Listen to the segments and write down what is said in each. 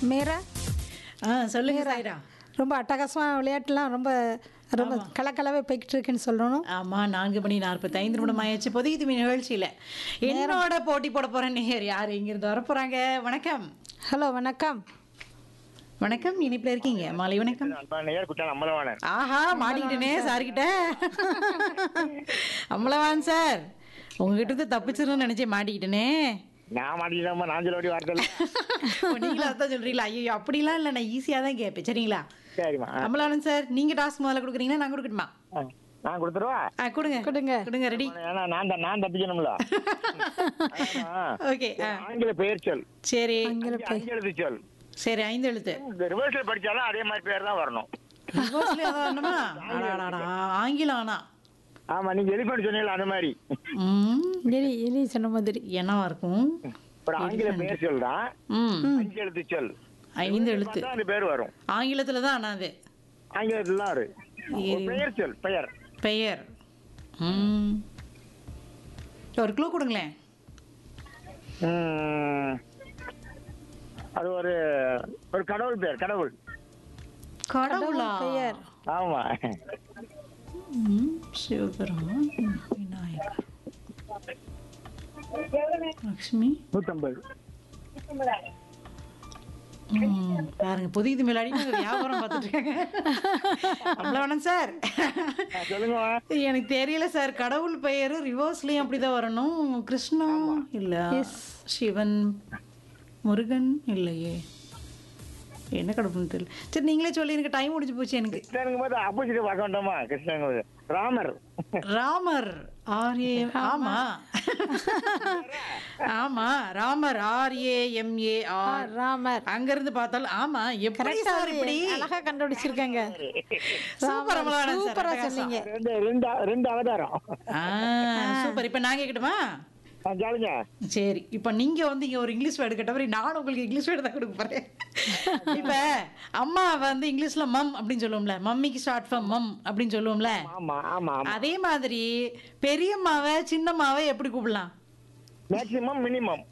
மேரா ஆ சொல்லுங்க சாய்ரா ரொம்ப அட்டகாசமாக விளையாட்டுலாம் ரொம்ப ரொம்ப கலக்கலவே போய்கிட்டு இருக்குன்னு சொல்லணும் ஆமா நான்கு மணி நாற்பத்தைந்து நிமிடம் ஆயாச்சு பொது இது நிகழ்ச்சியில என்னோட போட்டி போட போற நேயர் யார் இங்கிருந்து வர போறாங்க வணக்கம் ஹலோ வணக்கம் வணக்கம் இனிப்புல இருக்கீங்க மாலை வணக்கம் நேர் குற்றாலம் அம்பலவாணன் ஆஹா மாட்டிக்கிட்டேனே சார்கிட்ட அம்மளவான் சார் உங்ககிட்ட இருந்து தப்பிச்சிருன்னு நினைச்சே மாட்டிக்கிட்டேனே நான் மாட்டிக்கிட்டாமா நான் சொல்ல வேண்டிய வார்த்தை இல்ல. ஓ, நீங்களும் அதான் சொல்றீங்களா ஐயோ அப்படிலாம் இல்லை நான் ஈஸியாக தான் கேட்பேன் சரிங்களா சரிம்மா ஆ. அம்மளவானன் சார் நீங்க டாஸ்க் முதல்ல கொடுக்குறீங்களா நான் கொடுக்கட்டுமா ஆ. நான் கொடுத்துருவா ஆ கொடுங்க கொடுங்க. கொடுங்க ரெடி ஏன்னா நான் தான் நான் தப்பிக்கணும்ல ஆமா. ஓகே ஆ ஆங்கில பெயர் சொல் சரி அஞ்செழுத்து சொல் சரி ஐந்து எழுத்து இந்த ரிவர்ஸ்ல படிச்சாலும் அதே மாதிரி பேர் தான் வரணும் ரிவர்ஸ்லயே அதான் வரணுமா? அடாடாடா, ஆங்கிலம் ஆனா ஆமா நீங்க எலிபென்ட் சொன்னீங்களா அந்த மாதிரி ம் எலி எலி சொன்ன மாதிரி என்னவா இருக்கும் ஒரு ஆங்கில பெயர் சொல் தான் ம் அஞ்செழுத்து சொல் ஐந்து எழுத்து பார்த்தா அந்த பேர் வரும் ஆங்கிலத்துல தான் ஆனா அது ஆங்கிலத்துல தான் வரும் ஒரு பெயர் சொல் பெயர் பெயர் ம் ஒரு க்ளூ கொடுங்களேன் ம். அது ஒரு ஒரு கடவுள் பேர் கடவுள் கடவுளா பெயர் ஆமா ம், சிவபெருமான் விநாயகர் லக்ஷ்மி நூத்தம்பது ம், பாருங்க புதிய இது மேலாடி வியாபாரம் பார்த்துட்டு இருக்காங்க அவ்வளோவனம் சார் ஆ, சொல்லுங்க எனக்கு தெரியல சார் கடவுள் பெயர் ரிவர்ஸ்லயும் அப்படிதான் வரணும் கிருஷ்ணா இல்ல சிவன் முருகன் இல்லையே என்ன கடவுள்னு தெரியல சரி நீங்களே சொல்லி எனக்கு டைம் முடிஞ்சு போச்சு எனக்கு கிருஷ்ணனுங்க போது ஆப்போசிட் பார்க்க வேண்டாமா கிருஷ்ணனுங்க போது ராமர் ராமர் ஆர்ஏ ஆமா ஆமா Ramar RA MA R Ramar அங்க இருந்து பார்த்தாலும் ஆமா எப்படி கரெக்டா சார் இப்படி அழகா கண்டுபிடிச்சிருக்காங்க சூப்பர் அமலானன் சார் சூப்பரா அட்டகாசம். சொன்னீங்க ரெண்டு ரெண்டு ரெண்டு அவதாரம் ஆ சூப்பர் இப்ப நான் கேக்கட்டுமா ஆ, கேளுங்க சரி இப்ப நீங்க வந்து இங்க ஒரு இங்கிலீஷ் வேர்டு கேட்ட மாதிரி நானும் உங்களுக்கு இங்கிலீஷ் வேர்டு தான் கொடுக்க போறேன் இப்ப அம்மா வந்து இங்கிலீஷ்ல மம் அப்படின்னு சொல்லுவோம்ல மம்மிக்கு ஸ்டார்ட் ஃப்ரம் மம் அப்படின்னு சொல்லுவோம்ல ஆமா ஆமா ஆமா அதே மாதிரி பெரியம்மாவை சின்னம்மாவை எப்படி கூப்பிடலாம் மேக்சிமம் மினிமம்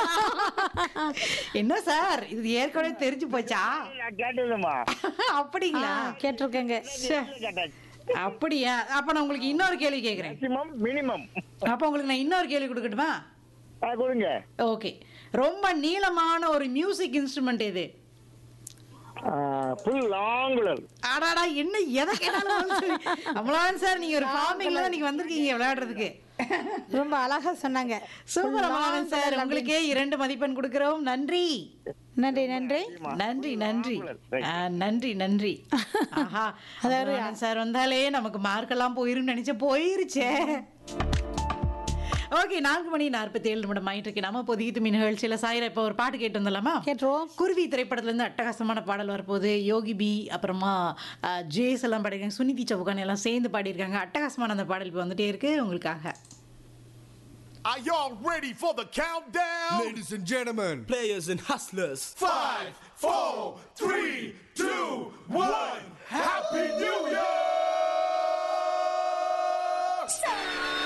என்ன சார் இது ஏற்கனவே தெரிஞ்சு போச்சா நான் கேட்டதுமா அப்படிங்களா கேட்டிருக்கேங்க கேட்டாச்சு அப்படியா அப்ப நான் உங்களுக்கு இன்னொரு கேள்வி கேக்குறேன் மேக்சிமம் மினிமம் அப்ப உங்களுக்கு நான் இன்னொரு கேள்வி கொடுக்கட்டுமா கொடுங்க ஓகே ரொம்ப நீளமான ஒரு மியூசிக் இன்ஸ்ட்ருமெண்ட் எது ஃபுல் லாங்குலர் ஆடாடா என்ன எதை கேட்டாலும் அமலான் சார் நீங்க ஒரு ஃபார்மிங்ல தான் நீங்க வந்திருக்கீங்க விளையாடுறதுக்கு ரொம்ப அழகா சொன்னாங்க சூப்பர் அமலான் சார் உங்களுக்கே இரண்டு மதிப்பெண் கொடுக்கிறோம் நன்றி நன்றி நன்றி நன்றி நன்றி ஆ, நன்றி நன்றி ஆஹா அமலான் சார் வந்தாலே நமக்கு மார்க்கெல்லாம் போயிரும் நினைச்ச போயிருச்சே ஓகே நான்கு மணி நாற்பத்தி ஏழு நிமிடம் ஆயிட்டு இருக்கு நம்ம பொதிகித்து மீன் நிகழ்ச்சியில சாயிரா இப்போ ஒரு பாட்டு கேட்டு வந்துடலாமா கேட்டுருவோம் குருவி திரைப்படத்துல இருந்து அட்டகாசமான பாடல் வரப்போகுது யோகி பி அப்புறமா அஹ், ஜேஸ் எல்லாம் பாடிருக்காங்க சுனிதி சவுகான் எல்லாம் சேர்ந்து பாடியிருக்காங்க அட்டகாசமான அந்த பாடல் இப்போ வந்துட்டே இருக்கு உங்களுக்காக Are y'all ready for the countdown? Ladies and gentlemen, players and hustlers. Five, four, three, two, one. Happy New Year!